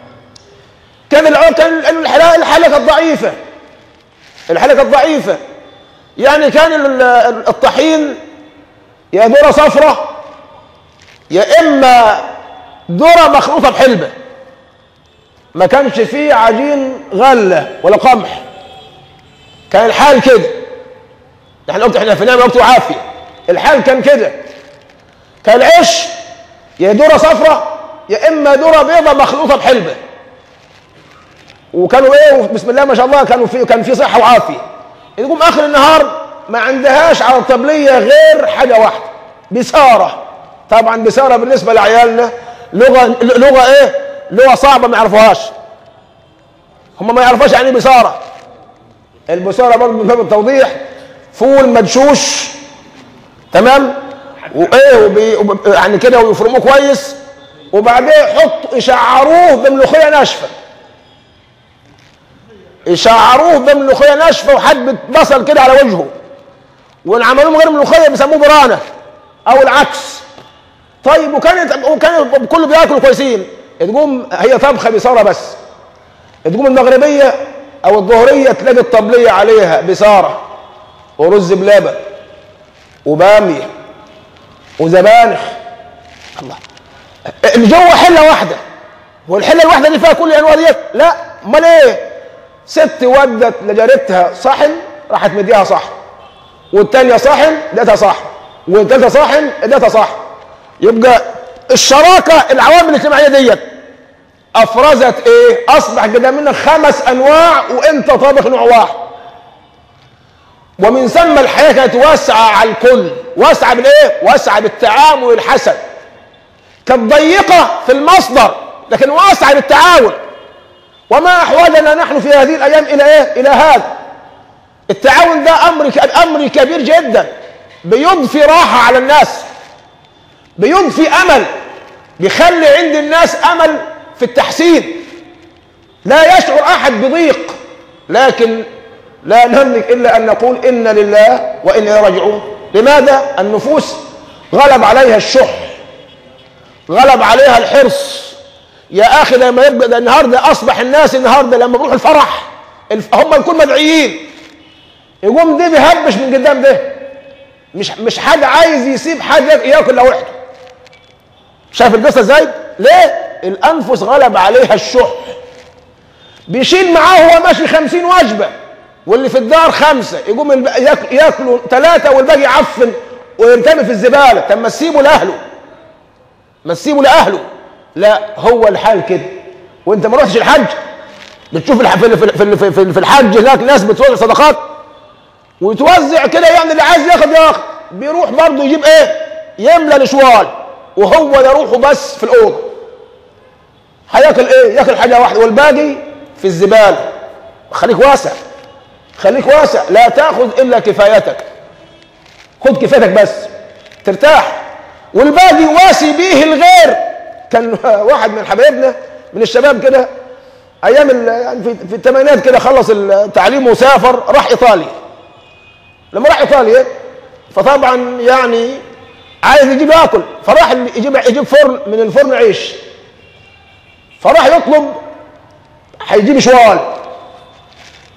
كان العو... كان الحلاقه الحلاقه الضعيفه الحلاقه الضعيفه يعني كان الطحين يا ذره صفرة يا اما ذره مخلوطه بحلبه ما كانش فيه عجين غله ولا قمح كان الحال كده احنا قلت احنا في نعمه وقت وعافيه الحال كان كده كان العيش يا ذره صفرة يا اما ذره بيضة مخلوطه بحلبه وكانوا ايه بسم الله ما شاء الله كانوا في كان في صحه وعافيه يقوم اخر النهار ما عندهاش على الطبليه غير حاجه واحده بساره طبعا بساره بالنسبه لعيالنا لغه لغه ايه لغه صعبه ما يعرفوهاش هم ما يعرفوش يعني بساره البساره برضه من باب التوضيح فول مدشوش تمام وايه وبي وب- يعني كده ويفرموه كويس وبعدين يحط يشعروه بملوخيه ناشفه يشعروه بملوخيه ناشفه وحبه بصل كده على وجهه وان عملوه من غير ملوخيه بيسموه برانه او العكس طيب وكانت وكان كله بياكلوا كويسين تقوم هي طبخه بصاره بس تقوم المغربيه او الظهريه تلاقي الطبليه عليها بصاره ورز بلبن وباميه وزبانخ الله اللي جوه حله واحده والحله الواحده دي فيها كل الانواع ديت لا امال ايه ست ودت لجارتها صحن راحت مديها صحن والتانية صحن ادتها صحن والتالتة صحن ادتها صحن يبقى الشراكة العوامل الاجتماعية ديت افرزت ايه اصبح كده منك خمس انواع وانت طابخ نوع واحد ومن ثم الحياة كانت واسعة على الكل واسعة بالايه واسعة بالتعامل الحسن كانت ضيقة في المصدر لكن واسعة بالتعاون وما احوجنا نحن في هذه الايام الى ايه الى هذا التعاون ده امر امر كبير جدا بيضفي راحه على الناس بيضفي امل بيخلي عند الناس امل في التحسين لا يشعر احد بضيق لكن لا نملك الا ان نقول ان لله وانا راجعون لماذا النفوس غلب عليها الشح غلب عليها الحرص يا اخي لما يبقى ده النهارده اصبح الناس النهارده لما بيروحوا الفرح الف- هم الكل مدعيين يقوم ده بيهبش من قدام ده مش مش حد عايز يسيب حد ياكل لوحده شايف القصه ازاي؟ ليه؟ الانفس غلب عليها الشح بيشيل معاه وهو ماشي خمسين وجبه واللي في الدار خمسه يقوم الب- ياك- ياكلوا ثلاثه والباقي يعفن ويرتمي في الزباله طب ما تسيبه لاهله ما تسيبه لاهله لا هو الحال كده وانت ما رحتش الحج بتشوف الح- في في في في- في- في الحج هناك ناس بتوزع صدقات وتوزع كده يعني اللي عايز ياخد ياخد بيروح برضه يجيب ايه يملى الشوال وهو ده روحه بس في الاوضه هياكل ايه ياكل حاجه واحده والباقي في الزباله خليك واسع خليك واسع لا تاخذ الا كفايتك خد كفايتك بس ترتاح والباقي واسي به الغير كان واحد من حبايبنا من الشباب كده ايام ال- يعني في, في الثمانينات كده خلص التعليم وسافر راح ايطاليا لما راح ايطاليا فطبعا يعني عايز يجيب ياكل فراح ال- يجيب يجيب فرن من الفرن عيش فراح يطلب هيجيب شوال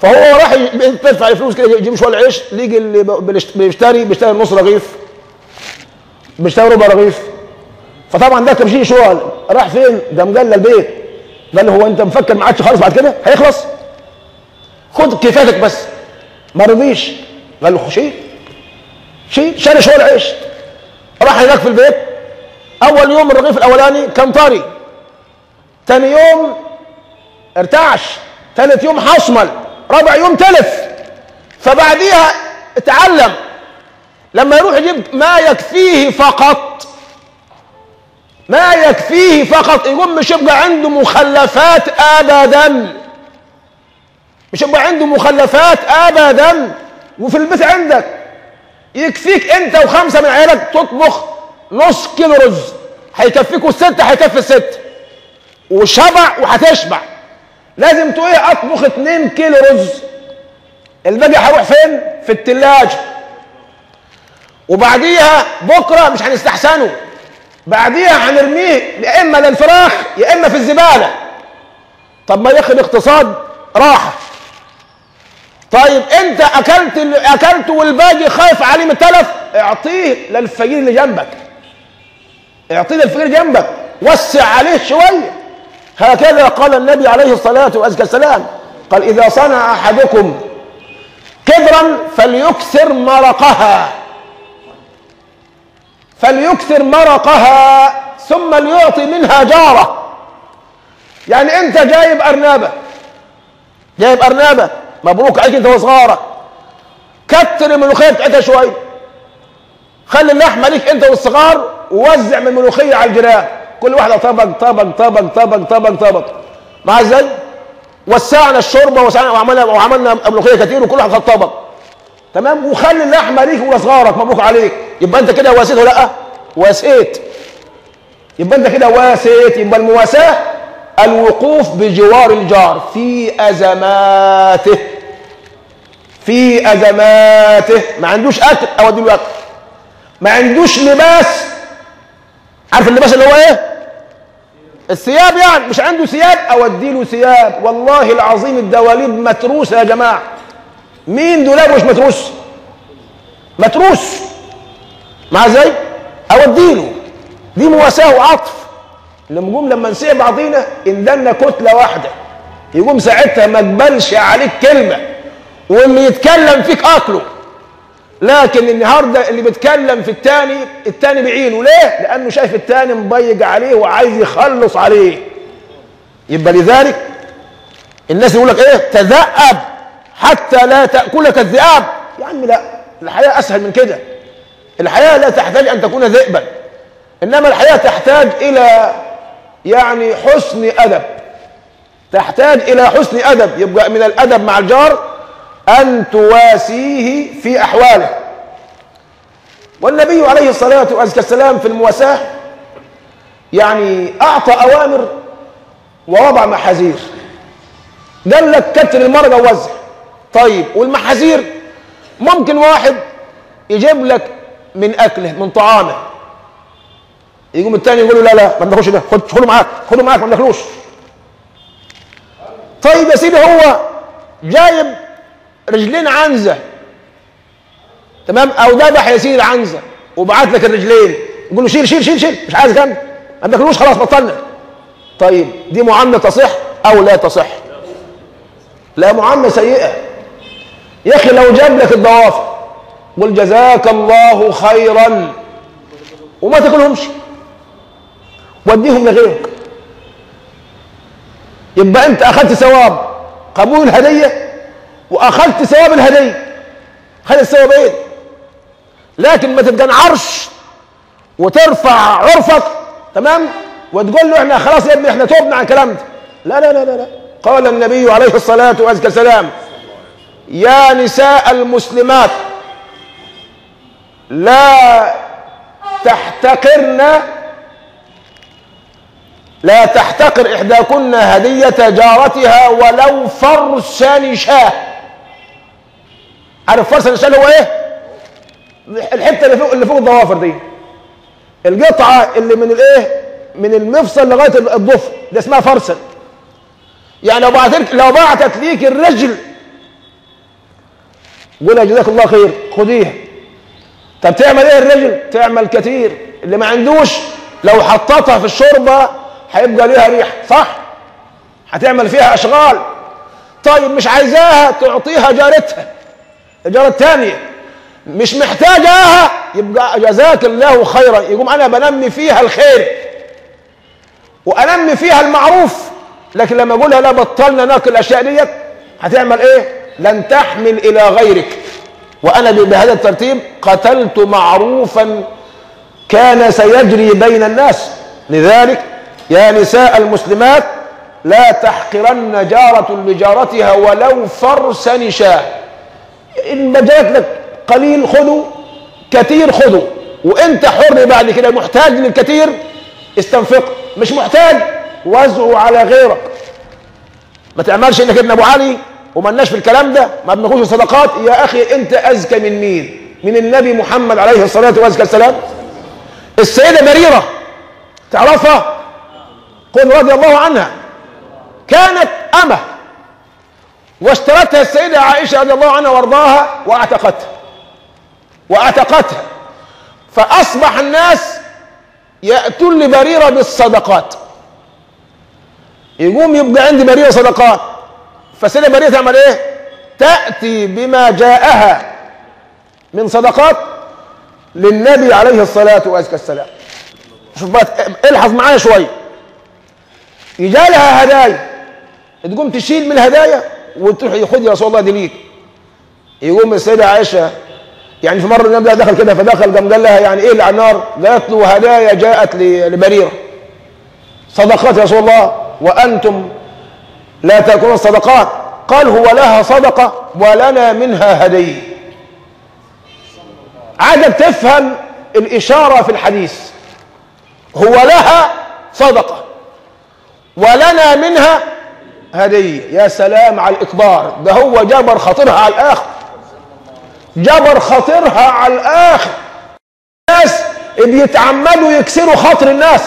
فهو راح ي- تدفع الفلوس كده يجيب شويه العيش يجي اللي بيشت- بيشتري بيشتري نص رغيف بيشتري ربع رغيف فطبعا ده تمشي شويه راح فين؟ ده مجلى البيت قال له هو انت مفكر ما عادش خالص بعد كده هيخلص خد كفايتك بس ما رضيش قال له شيل شيل شال شويه العيش راح هناك في البيت اول يوم الرغيف الاولاني كان طري تاني يوم ارتعش ثالث يوم حصمل رابع يوم تلف فبعديها اتعلم لما يروح يجيب ما يكفيه فقط ما يكفيه فقط يقوم مش يبقى عنده مخلفات ابدا مش يبقى عنده مخلفات ابدا وفي البيت عندك يكفيك انت وخمسه من عيالك تطبخ نص كيلو رز هيكفيكوا الستة هيكفي الست وشبع وهتشبع لازم تقول ايه اطبخ 2 كيلو رز الباقي هيروح فين في التلاجة وبعديها بكره مش هنستحسنه بعديها هنرميه يا اما للفراخ يا اما في الزباله طب ما ياخد اقتصاد راحه طيب انت اكلت ال- اكلت والباقي خايف عليه من التلف اعطيه للفقير اللي جنبك اعطيه للفقير جنبك وسع عليه شويه هكذا قال النبي عليه الصلاه والسلام قال اذا صنع احدكم كبرا فليكثر مرقها فليكثر مرقها ثم ليعطي منها جاره يعني انت جايب ارنبه جايب ارنبه مبروك عليك انت وصغارك كتر الملوخيه بتاعتها شويه خلي اللحمه ليك انت والصغار ووزع من الملوخيه على الجيران كل واحده طبق طبق طبق طبق طبق طبق مع ازاي وسعنا الشوربه وسعنا وعملنا وعملنا ملوخيه كتير وكل واحد خد طبق تمام وخلي اللحمه ليك ولاصغارك مبروك عليك يبقى انت كده واسيت ولا لا واسيت يبقى انت كده واسيت يبقى المواساه الوقوف بجوار الجار في ازماته في ازماته ما عندوش اكل اودي له اكل ما عندوش لباس عارف اللباس اللي هو ايه الثياب يعني مش عنده ثياب اودي له ثياب والله العظيم الدواليب متروسه يا جماعه مين دولاب مش متروس متروس مع ازاي اودي له دي مواساه وعطف لما نقوم لما نسيع بعضينا اندلنا كتله واحده يقوم ساعتها ما تقبلش عليك كلمه واللي يتكلم فيك اكله لكن النهارده اللي بيتكلم في التاني التاني بعينه ليه؟ لانه شايف التاني مضيق عليه وعايز يخلص عليه يبقى لذلك الناس يقول لك ايه تذأب حتى لا تأكلك الذئاب يا عم لا الحياة أسهل من كده الحياة لا تحتاج أن تكون ذئبا إنما الحياة تحتاج إلى يعني حسن أدب تحتاج إلى حسن أدب يبقى من الأدب مع الجار أن تواسيه في أحواله والنبي عليه الصلاة والسلام في المواساة يعني أعطى أوامر ووضع محاذير قال لك كتر المرقة ووزع طيب والمحاذير ممكن واحد يجيب لك من أكله من طعامه يقوم الثاني يقول له لا لا ما تاخدش ده خد خده معاك خده معاك ما تاكلوش طيب يا سيدي هو جايب رجلين عنزه تمام او ذبح يا سيدي العنزه وبعت لك الرجلين يقول له شيل شيل شيل شيل مش عايز جنب ما تاكلوش خلاص بطلنا طيب دي معامله تصح او لا تصح لا معامله سيئه يا اخي لو جاب لك الضوافر قل جزاك الله خيرا وما تاكلهمش وديهم لغيرك يبقى انت اخذت ثواب قبول الهديه واخذت ثواب الهديه خد الثوابين لكن ما تبقى عرش وترفع عرفك تمام وتقول له احنا خلاص يا ابني احنا توبنا عن الكلام ده لا لا لا لا, لا. قال النبي عليه الصلاه والسلام يا نساء المسلمات لا تحتقرن لا تحتقر إحداكن هدية جارتها ولو فرسان شاه عارف فرسان الشاه اللي هو ايه الحته اللي فوق اللي فوق الضوافر دي القطعه اللي من الايه من المفصل لغايه الضفر ده اسمها فرسن يعني لو بعتت لو بعتت ليك الرجل قول يا جزاك الله خير خديها طب تعمل ايه الرجل تعمل كتير اللي ما عندوش لو حطتها في الشوربه هيبقى ليها ريح صح هتعمل فيها اشغال طيب مش عايزاها تعطيها جارتها الجاره الثانيه مش محتاجاها يبقى جزاك الله خيرا يقوم انا بنمي فيها الخير وانمي فيها المعروف لكن لما اقولها لا بطلنا ناكل الاشياء ديت هتعمل ايه لن تحمل الى غيرك وانا بهذا الترتيب قتلت معروفا كان سيجري بين الناس لذلك يا نساء المسلمات لا تحقرن جارة لجارتها ولو فرس نشاء إن بجات لك قليل خذوا كثير خذوا وانت حر بعد كده محتاج للكثير استنفق مش محتاج وزعه على غيرك ما تعملش انك ابن ابو علي ومالناش في الكلام ده ما بناخدش صدقات يا اخي انت اذكى من مين من النبي محمد عليه الصلاه والسلام السيده بريره تعرفها قل رضي الله عنها كانت امه واشترتها السيده عائشه رضي الله عنها وارضاها واعتقتها واعتقتها فاصبح الناس ياتون لبريره بالصدقات يقوم يبقى عندي بريره صدقات فالسيده بريره تعمل ايه تاتي بما جاءها من صدقات للنبي عليه الصلاه والسلام شوف بقى الحظ معايا شويه يجي لها هدايا تقوم تشيل من الهدايا وتروح خد يا رسول الله دي ليك يقوم السيده عائشه يعني في مره النبي دخل كده فدخل قام قال لها يعني ايه اللي على النار؟ قالت له هدايا جاءت لبريره صدقات يا رسول الله وانتم لا تاكلون الصدقات قال هو لها صدقه ولنا منها هديه عادة تفهم الإشارة في الحديث هو لها صدقة ولنا منها هدية يا سلام على الإكبار ده هو جبر خاطرها على الآخر جبر خاطرها على الآخر الناس بيتعمدوا يكسروا خاطر الناس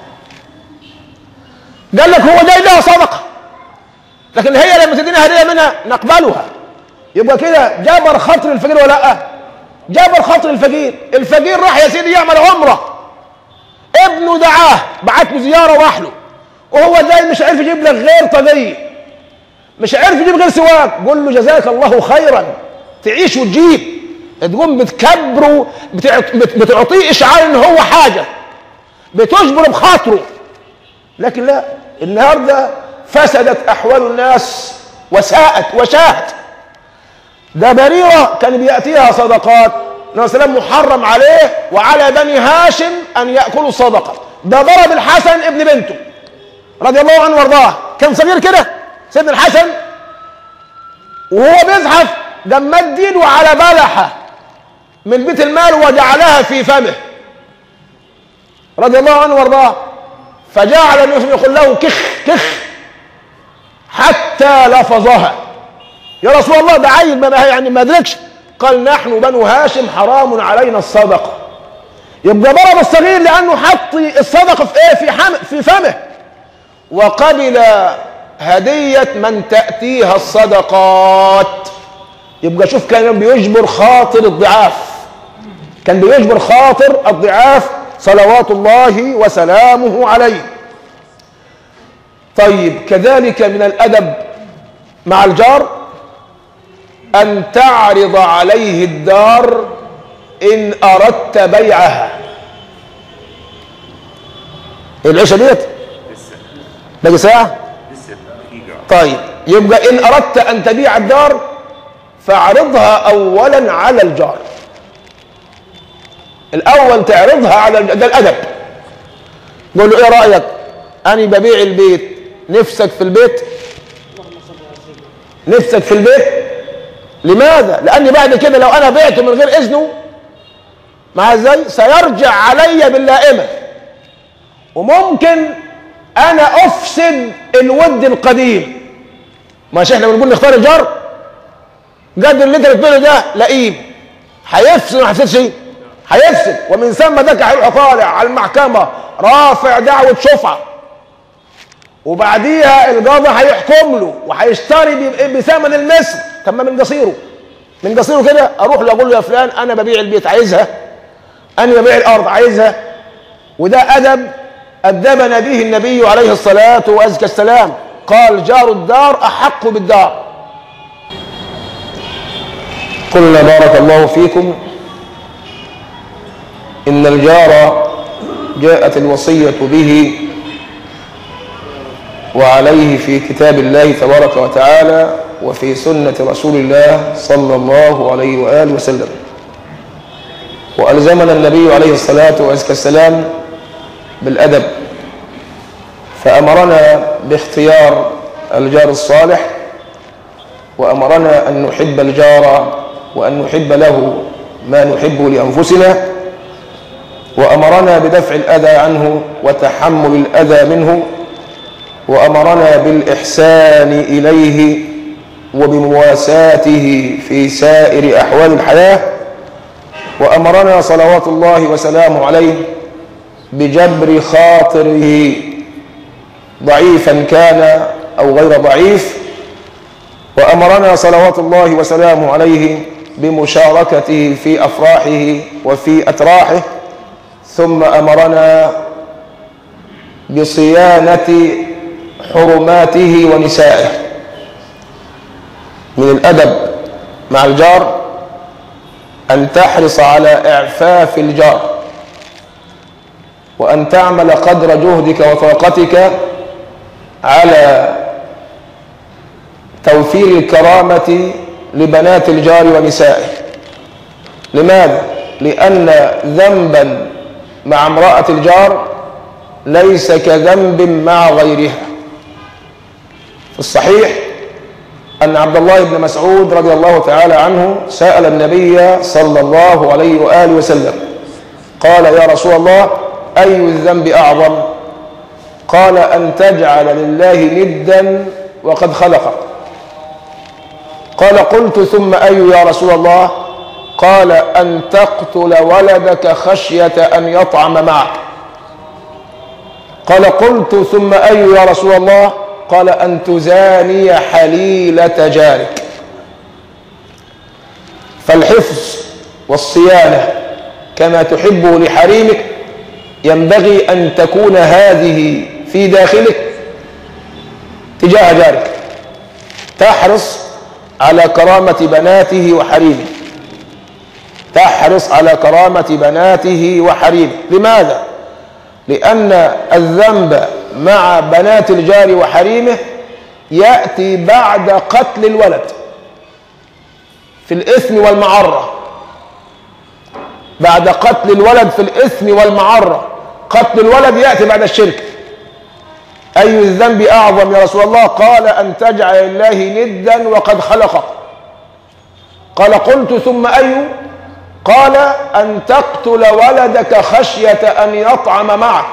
قال لك هو جاي لها صدقة لكن هي لما تدينا هدية منها نقبلها يبقى كده جبر خاطر الفقير ولا لا جبر خاطر الفقير الفقير راح يا سيدي يعمل عمرة ابنه دعاه بعت له زيارة وحله وهو جاي مش عارف يجيب لك غير طاقية مش عارف يجيب غير سواك قول له جزاك الله خيرا تعيش وتجيب تقوم بتكبره بتعط- بت- بتعطيه اشعار ان هو حاجه بتجبر بخاطره لكن لا النهارده فسدت احوال الناس وساءت وشاهت ده بريرة كان بيأتيها صدقات النبي صلى الله عليه وسلم محرم عليه وعلى بني هاشم أن يأكلوا الصدقة ده ضرب الحسن ابن بنته رضي الله عنه وارضاه كان صغير كده سيدنا الحسن وهو بيزحف قام مد ايده على بلحة من بيت المال وجعلها في فمه رضي الله عنه وارضاه فجعل النبي صلى الله عليه وسلم يقول له كخ كخ حتى لفظها يا رسول الله ده عيل ما يعني ما ادركش قال نحن بنو هاشم حرام علينا الصدقه يبقى ضرب الصغير لانه حط الصدقه في ايه في حم في فمه وقبل هديه من تاتيها الصدقات يبقى شوف كان بيجبر خاطر الضعاف كان بيجبر خاطر الضعاف صلوات الله وسلامه عليه طيب كذلك من الادب مع الجار أن تعرض عليه الدار إن أردت بيعها العيشة ديت باقي ساعة لسه دقيقة طيب يبقى إن أردت أن تبيع الدار فاعرضها أولا على الجار الأول تعرضها على الج- ده الأدب قول له إيه رأيك أنا ببيع البيت نفسك في البيت نفسك في البيت لماذا؟ لأني بعد كده لو أنا بعته من غير إذنه مع ازاي؟ سيرجع علي باللائمة وممكن أنا أفسد الود القديم مش احنا بنقول نختار الجار قد اللي انت بتقوله ده لئيم هيفسد ما هيفسدش هيفسد ومن ثم ذاك هيروح طالع على المحكمة رافع دعوة شفعة وبعديها القاضي هيحكم له وهيشتري ب- بثمن المثل طب ما من قصيره من قصيره كده اروح له اقول له يا فلان انا ببيع البيت عايزها انا ببيع الارض عايزها وده ادب ادبنا به النبي عليه الصلاه وازكى السلام قال جار الدار احق بالدار قلنا بارك الله فيكم ان الجار جاءت الوصيه به وعليه في كتاب الله تبارك وتعالى وفي سنة رسول الله صلى الله عليه وآله وسلم وألزمنا النبي عليه الصلاة والسلام بالأدب فأمرنا باختيار الجار الصالح وأمرنا أن نحب الجار وأن نحب له ما نحب لأنفسنا وأمرنا بدفع الأذى عنه وتحمل الأذى منه وأمرنا بالإحسان إليه وبمواساته في سائر أحوال الحياة وأمرنا صلوات الله وسلامه عليه بجبر خاطره ضعيفا كان أو غير ضعيف وأمرنا صلوات الله وسلامه عليه بمشاركته في أفراحه وفي أتراحه ثم أمرنا بصيانة حرماته ونسائه من الأدب مع الجار أن تحرص على إعفاف الجار وأن تعمل قدر جهدك وطاقتك على توفير الكرامة لبنات الجار ونسائه لماذا؟ لأن ذنبا مع امرأة الجار ليس كذنب مع غيرها في الصحيح أن عبد الله بن مسعود رضي الله تعالى عنه سأل النبي صلى الله عليه وآله وسلم قال يا رسول الله أي الذنب أعظم قال أن تجعل لله ندا وقد خلقك قال قلت ثم أي يا رسول الله قال أن تقتل ولدك خشية أن يطعم معك قال قلت ثم أي يا رسول الله قال أن تزاني حليلة جارك فالحفظ والصيانة كما تحبه لحريمك ينبغي أن تكون هذه في داخلك تجاه جارك تحرص على كرامة بناته وحريمه تحرص على كرامة بناته وحريمه لماذا؟ لأن الذنب مع بنات الجار وحريمه يأتي بعد قتل الولد في الإثم والمعرة بعد قتل الولد في الإثم والمعرة قتل الولد يأتي بعد الشرك أي الذنب أعظم يا رسول الله قال أن تجعل الله ندا وقد خلقك قال قلت ثم أي قال أن تقتل ولدك خشية أن يطعم معك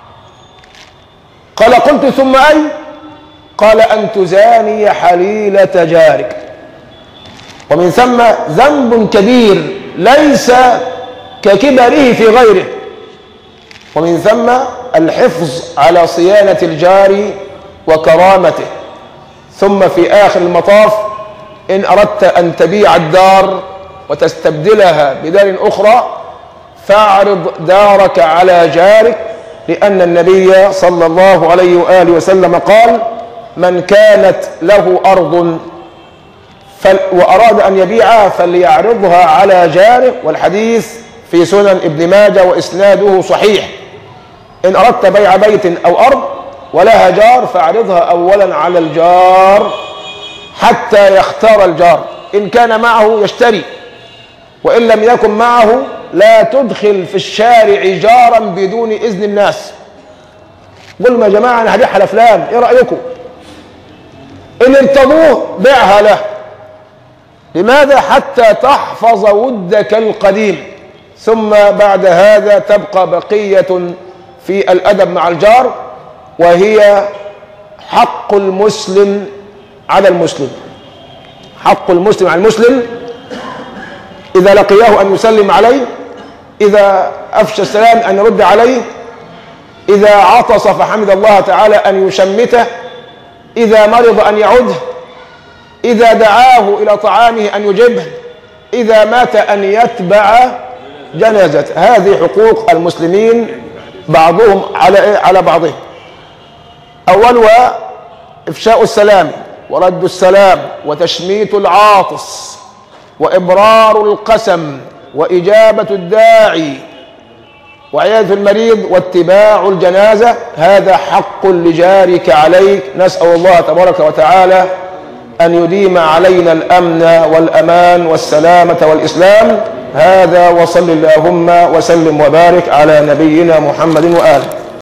قال قلت ثم أي قال أن تزاني حليلة جارك ومن ثم ذنب كبير ليس ككبره في غيره ومن ثم الحفظ على صيانة الجار وكرامته ثم في آخر المطاف إن أردت أن تبيع الدار وتستبدلها بدار أخرى فاعرض دارك على جارك لأن النبي صلى الله عليه وآله وسلم قال من كانت له أرض فل وأراد أن يبيعها فليعرضها على جاره والحديث في سنن ابن ماجه وإسناده صحيح إن أردت بيع بيت أو أرض ولها جار فاعرضها أولا على الجار حتى يختار الجار إن كان معه يشتري وإن لم يكن معه لا تدخل في الشارع جارا بدون إذن الناس قل ما يا جماعة أنا هبيعها لفلان إيه رأيكم إن ارتضوه بيعها له لماذا حتى تحفظ ودك القديم ثم بعد هذا تبقى بقية في الأدب مع الجار وهي حق المسلم على المسلم حق المسلم على المسلم إذا لقيه أن يسلم عليه إذا أفشى السلام أن يرد عليه إذا عطس فحمد الله تعالى أن يشمته إذا مرض أن يعده إذا دعاه إلى طعامه أن يجبه إذا مات أن يتبع جنازته هذه حقوق المسلمين بعضهم على إيه؟ على بعضهم أولها إفشاء السلام ورد السلام وتشميت العاطس وإبرار القسم وإجابة الداعي وعيادة المريض واتباع الجنازة هذا حق لجارك عليك نسأل الله تبارك وتعالى أن يديم علينا الأمن والأمان والسلامة والإسلام هذا وصل اللهم وسلم وبارك على نبينا محمد وآله